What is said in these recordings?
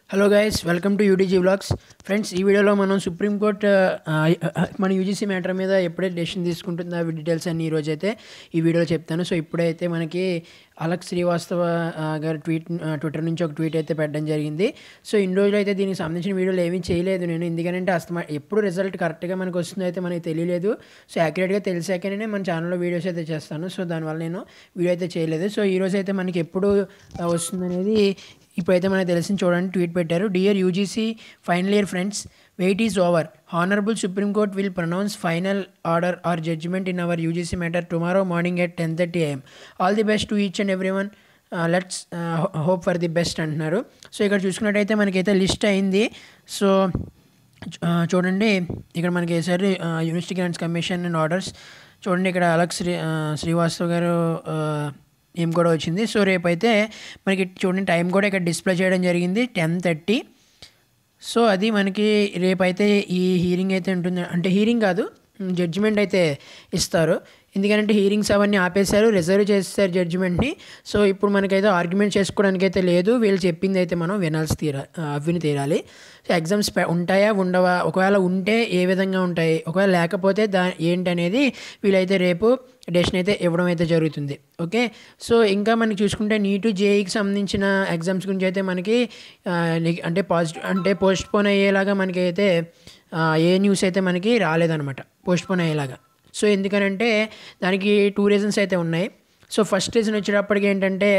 hello guys welcome to UDG blogs friends ఈ వీడియోలో మనం సుప్రీంకోర్టు ఆ, ఆ, మన యూజీసీ మ్యాటర్ మీద ఎప్పుడైతే డెసిషన్ తీసుకుంటుందో అవి డీటెయిల్స్ అన్ని ఈరోజు అయితే ఈ వీడియోలో చెప్తాను సో ఇప్పుడైతే మనకి అలక్ శ్రీవాస్తవ ఆ, గారి ట్వీట్ ఆ, ట్విట్టర్ నుంచి ఒక ట్వీట్ అయితే పెట్టడం జరిగింది సో ఇన్ని రోజులు అయితే దీనికి సంబంధించిన వీడియోలు ఏమీ చేయలేదు నేను ఎందుకంటే అస్తమా ఎప్పుడు రిజల్ట్ కరెక్ట్గా మనకు వస్తుందో అయితే మనకి తెలియలేదు సో యాక్యురేట్గా తెలిసాకనే మన ఛానల్లో వీడియోస్ అయితే చేస్తాను సో దానివల్ల నేను వీడియో అయితే చేయలేదు సో ఈరోజు అయితే మనకి ఎప్పుడు ఆ, వస్తుందనేది ఇప్పుడైతే మనకు తెలిసింది చూడండి ట్వీట్ పెట్టారు dear UGC final year friends wait is over honourable supreme court will pronounce final order or judgement in our UGC matter tomorrow morning at ten thirty AM all the best to each and every one let's hope for the best అంటున్నారు so ఇక్కడ చూసుకున్నట్టయితే మనకైతే list అయింది so ఆ, చూడండి ఇక్కడ మనకి వేసారు University Grants Commission and orders చూడండి ఇక్కడ అలక్ శ్రీ ఆ, శ్రీవాస్తవ్ గారు ఆ, ఏం కూడా వచ్చింది సో రేపైతే మనకి చూడండి టైం కూడా ఇక్కడ డిస్ప్లే చేయడం జరిగింది టెన్ థర్టీ సో అది మనకి రేపైతే ఈ హీరింగ్ అయితే ఉంటుంది అంటే హీరింగ్ కాదు జడ్జిమెంట్ అయితే ఇస్తారు ఎందుకంటే హీరింగ్స్ అవన్నీ ఆపేశారు రిజర్వ్ చేస్తారు జడ్జిమెంట్ని సో ఇప్పుడు మనకైతే ఆర్గ్యుమెంట్ చేసుకోవడానికి అయితే లేదు వీళ్ళు చెప్పింది అయితే మనం వినాల్సి తీరా ఆ, విని తీరాలి సో ఎగ్జామ్స్ పె- ఉంటాయా ఉండవా ఒకవేళ ఉంటే ఏ విధంగా ఉంటాయి ఒకవేళ లేకపోతే దా ఏంటనేది వీళ్ళైతే రేపు డెసిషన్ అయితే ఇవ్వడం అయితే జరుగుతుంది ఓకే సో ఇంకా మనకి చూసుకుంటే నీటు జేఈకి సంబంధించిన ఎగ్జామ్స్ గురించి అయితే మనకి ఆ, నెగ- అంటే పాజిటివ్ అంటే పోస్ట్ పోన్ అయ్యేలాగా మనకి అయితే ఆ, ఏ న్యూస్ అయితే మనకి రాలేదన్నమాట పోస్ట్ పోన్ అయ్యేలాగా సో ఎందుకనంటే దానికి టూ రీజన్స్ అయితే ఉన్నాయి సో ఫస్ట్ రీజన్ వచ్చేటప్పటికి ఏంటంటే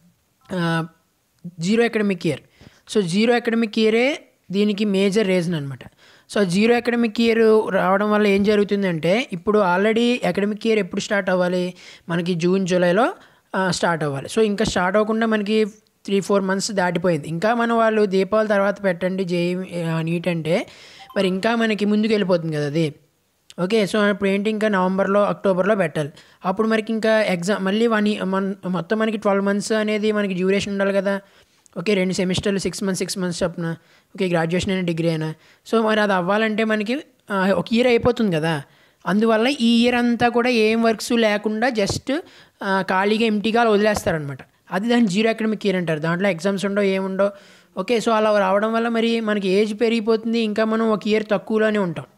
zero academic year so zero academic ఇయరే దీనికి మేజర్ రీజన్ అనమాట సో జీరో అకాడమిక్ ఇయర్ రావడం వల్ల ఏం జరుగుతుందంటే ఇప్పుడు ఆల్రెడీ అకాడమిక్ ఇయర్ ఎప్పుడు స్టార్ట్ అవ్వాలి మనకి జూన్ జూలైలో స్టార్ట్ అవ్వాలి సో ఇంకా స్టార్ట్ అవ్వకుండా మనకి త్రీ ఫోర్ మంత్స్ దాటిపోయింది ఇంకా మన వాళ్ళు దీపావళి తర్వాత పెట్టండి జేఈ నీట్ అంటే మరి ఇంకా మనకి ముందుకు వెళ్ళిపోతుంది కదా అది ఓకే సో ఇప్పుడు ఏంటి ఇంకా నవంబర్లో అక్టోబర్లో పెట్టాలి అప్పుడు మనకి ఇంకా ఎగ్జామ్ మళ్ళీ వన్ మన మొత్తం మనకి ట్వెల్వ్ మంత్స్ అనేది మనకి డ్యూరేషన్ ఉండాలి కదా ఓకే రెండు సెమిస్టర్లు సిక్స్ మంత్స్ సిక్స్ మంత్స్ చొప్పున ఓకే గ్రాడ్యుయేషన్ అయినా డిగ్రీ అయినా సో మరి అది అవ్వాలంటే మనకి ఆ, ఒక ఇయర్ అయిపోతుంది కదా అందువల్ల ఈ ఇయర్ అంతా కూడా ఏం వర్క్స్ లేకుండా జస్ట్ ఖాళీగా ఎంటీగా వదిలేస్తారనమాట అది దాన్ని జీరో అకాడమిక్ ఇయర్ అంటారు దాంట్లో ఎగ్జామ్స్ ఉండవు ఏముండవు ఓకే సో అలా రావడం వల్ల మరి మనకి ఏజ్ పెరిగిపోతుంది ఇంకా మనం ఒక ఇయర్ తక్కువలోనే ఉంటాం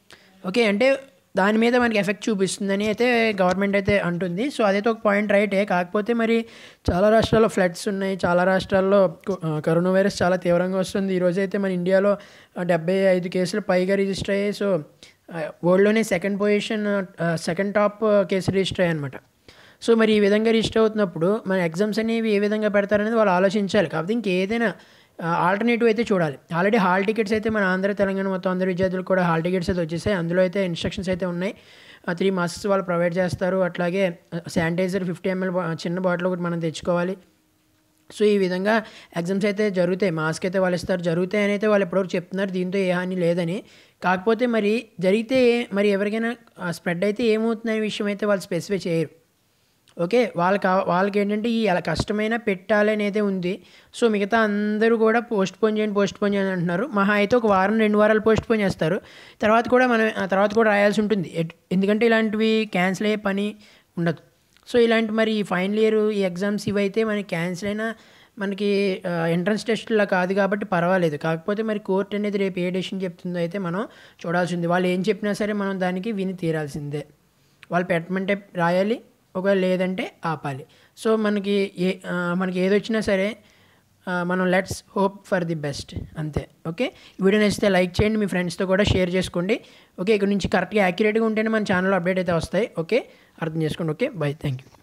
ఓకే అంటే దాని మీద మనకి ఎఫెక్ట్ చూపిస్తుందని అయితే గవర్నమెంట్ అయితే అంటుంది సో అదైతే ఒక పాయింట్ రైటే కాకపోతే మరి చాలా రాష్ట్రాల్లో ఫ్లడ్స్ ఉన్నాయి చాలా రాష్ట్రాల్లో కు- ఆ, కరోనా వైరస్ చాలా తీవ్రంగా వస్తుంది ఈరోజు అయితే మన ఇండియాలో ఆ, డెబ్బై ఐదు కేసులు పైగా రిజిస్టర్ అయ్యాయి సో ఆ, వరల్డ్లోనే second position second top case register అయ్యాయి అనమాట సో మరి ఈ విధంగా రిజిస్టర్ అవుతున్నప్పుడు మన ఎగ్జామ్స్ అనేవి ఏ విధంగా పెడతారనేది వాళ్ళు ఆలోచించాలి కాకపోతే ఇంకేదైనా ఆల్టర్నేటివ్ అయితే చూడాలి ఆల్రెడీ హాల్ టికెట్స్ అయితే మన ఆంధ్ర తెలంగాణ మొత్తం అందరు విద్యార్థులకు కూడా హాల్ టికెట్స్ అయితే వచ్చేసాయి అందులో అయితే ఇన్స్ట్రక్షన్స్ అయితే ఉన్నాయి త్రీ మాస్క్స్ వాళ్ళు ప్రొవైడ్ చేస్తారు అట్లాగే శానిటైజర్ ఫిఫ్టీ ఎంఎల్ చిన్న బాటిల్ ఒకటి మనం తెచ్చుకోవాలి సో ఈ విధంగా ఎగ్జామ్స్ అయితే జరుగుతాయి మాస్క్ అయితే వాళ్ళు ఇస్తారు జరుగుతాయి అని అయితే వాళ్ళు ఎప్పటివరకు చెప్తున్నారు దీంతో ఏ హాని లేదని కాకపోతే మరి జరిగితే మరి ఎవరికైనా స్ప్రెడ్ అయితే ఏమవుతుందనే విషయం అయితే వాళ్ళు స్పెసిఫై చేయరు ఓకే వాళ్ళకి ఆ- వాళ్ళకి ఏంటంటే ఈ అలా కష్టమైన పెట్టాలి అనేది ఉంది సో మిగతా అందరూ కూడా పోస్ట్ పోన్ చేయండి పోస్ట్ పోన్ చేయండి అంటున్నారు మహా అయితే ఒక వారం రెండు వారాలు పోస్ట్ పోన్ చేస్తారు తర్వాత కూడా మనం ఆ తర్వాత కూడా రాయాల్సి ఉంటుంది ఎట్- ఎందుకంటే ఇలాంటివి క్యాన్సిల్ అయ్యే పని ఉండదు సో ఇలాంటి మరి ఈ ఫైనల్ ఇయర్ ఈ ఎగ్జామ్స్ ఇవైతే మనకి క్యాన్సిల్ అయినా మనకి ఎంట్రన్స్ టెస్ట్లా కాదు కాబట్టి పర్వాలేదు కాకపోతే మరి కోర్ట్ అనేది రేపు ఏ డెసిషన్ చెప్తుందో అయితే మనం చూడాల్సింది వాళ్ళు ఏం చెప్పినా సరే మనం దానికి విని తీరాల్సిందే వాళ్ళు పెట్టమంటే రాయాలి ఒకవేళ లేదంటే ఆపాలి సో మనకి ఏ ఆ, మనకి ఏది వచ్చినా సరే ఆ, మనం let's hope for the best అంతే ఓకే ఈ వీడియో నచ్చితే లైక్ చేయండి మీ ఫ్రెండ్స్తో కూడా షేర్ చేసుకోండి ఓకే ఇక్కడ నుంచి కరెక్ట్గా యాక్యురేట్గా ఉంటేనే మన ఛానల్లో అప్డేట్ అయితే వస్తాయి ఓకే అర్థం చేసుకోండి ఓకే బై థ్యాంక్ యూ